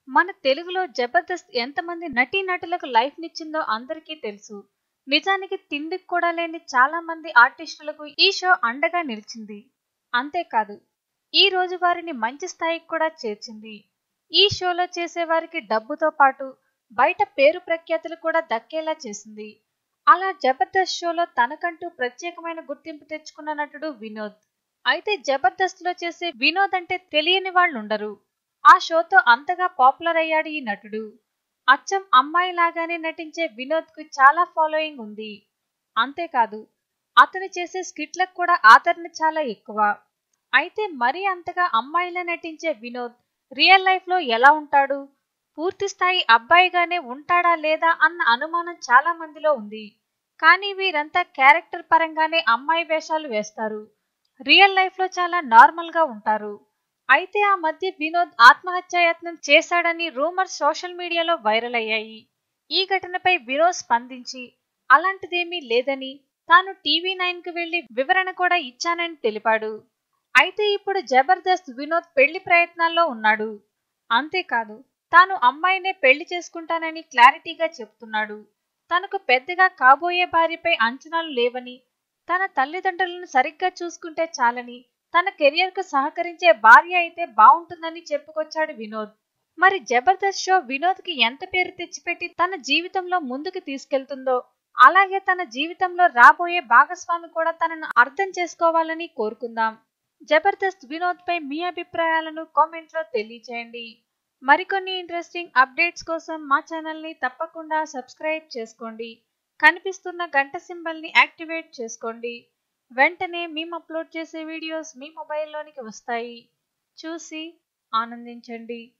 మన తెలుగులో జబర్దస్త్ ఎంతమంది నటీనటులకు లైఫ్ నిచ్చిందో అందరికీ తెలుసు నిజానికి తిండికి కూడా లేని చాలా మంది ఆర్టిస్టులకు ఈ షో అండగా నిలిచింది అంతేకాదు ఈ రోజు వారిని మంచి స్థాయికి కూడా చేర్చింది ఈ షోలో చేసేవారికి డబ్బుతో పాటు బయట పేరు ప్రఖ్యాతులు కూడా దక్కేలా చేసింది అలా జబర్దస్త్ షోలో తనకంటూ ప్రత్యేకమైన గుర్తింపు తెచ్చుకున్న నటుడు వినోద్ అయితే జబర్దస్త్ లో చేసే వినోద్ అంటే తెలియని వాళ్ళు ఉండరు ఆ షోతో అంతగా పాపులర్ అయ్యాడు ఈ నటుడు అచ్చం అమ్మాయి లాగానే నటించే వినోద్ కు చాలా ఫాలోయింగ్ ఉంది అంతేకాదు అతను చేసే స్కిట్లకు కూడా ఆదరణ చాలా ఎక్కువ అయితే మరీ అంతగా అమ్మాయిలా నటించే వినోద్ రియల్ లైఫ్ లో ఎలా ఉంటాడు పూర్తి స్థాయి అబ్బాయిగానే ఉంటాడా లేదా అన్న అనుమానం చాలా మందిలో ఉంది కానీ వీరంతా క్యారెక్టర్ పరంగానే అమ్మాయి వేషాలు వేస్తారు రియల్ లైఫ్ లో చాలా నార్మల్ గా ఉంటారు అయితే ఆ మధ్య వినోద్ ఆత్మహత్యాయత్నం చేశాడని రూమర్స్ సోషల్ మీడియాలో వైరల్ అయ్యాయి ఈ ఘటనపై వినోద్ స్పందించి అలాంటిదేమీ లేదని తాను టీవీ నైన్ కు వెళ్లి వివరణ కూడా ఇచ్చానని తెలిపాడు అయితే ఇప్పుడు జబర్దస్త్ వినోద్ పెళ్లి ప్రయత్నాల్లో ఉన్నాడు అంతేకాదు తాను అమ్మాయినే పెళ్లి చేసుకుంటానని క్లారిటీగా చెప్తున్నాడు తనకు పెద్దగా కాబోయే భార్యపై అంచనాలు లేవని తన తల్లిదండ్రులను సరిగ్గా చూసుకుంటే చాలని తన కెరియర్ కు సహకరించే భార్య అయితే బాగుంటుందని చెప్పుకొచ్చాడు వినోద్ మరి జబర్దస్త్ షో వినోద్ కి ఎంత పేరు తెచ్చిపెట్టి తన జీవితంలో ముందుకు తీసుకెళ్తుందో అలాగే తన జీవితంలో రాబోయే భాగస్వామి కూడా తనను అర్థం చేసుకోవాలని కోరుకుందాం జబర్దస్త్ వినోద్ పై మీ అభిప్రాయాలను కామెంట్ లో తెలియచేయండి మరికొన్ని ఇంట్రెస్టింగ్ అప్డేట్స్ కోసం మా ఛానల్ ని తప్పకుండా సబ్స్క్రైబ్ చేసుకోండి కనిపిస్తున్న గంట సింబల్ ని యాక్టివేట్ చేసుకోండి వెంటనే మేము అప్లోడ్ చేసే వీడియోస్ మీ మొబైల్లోనికి వస్తాయి చూసి ఆనందించండి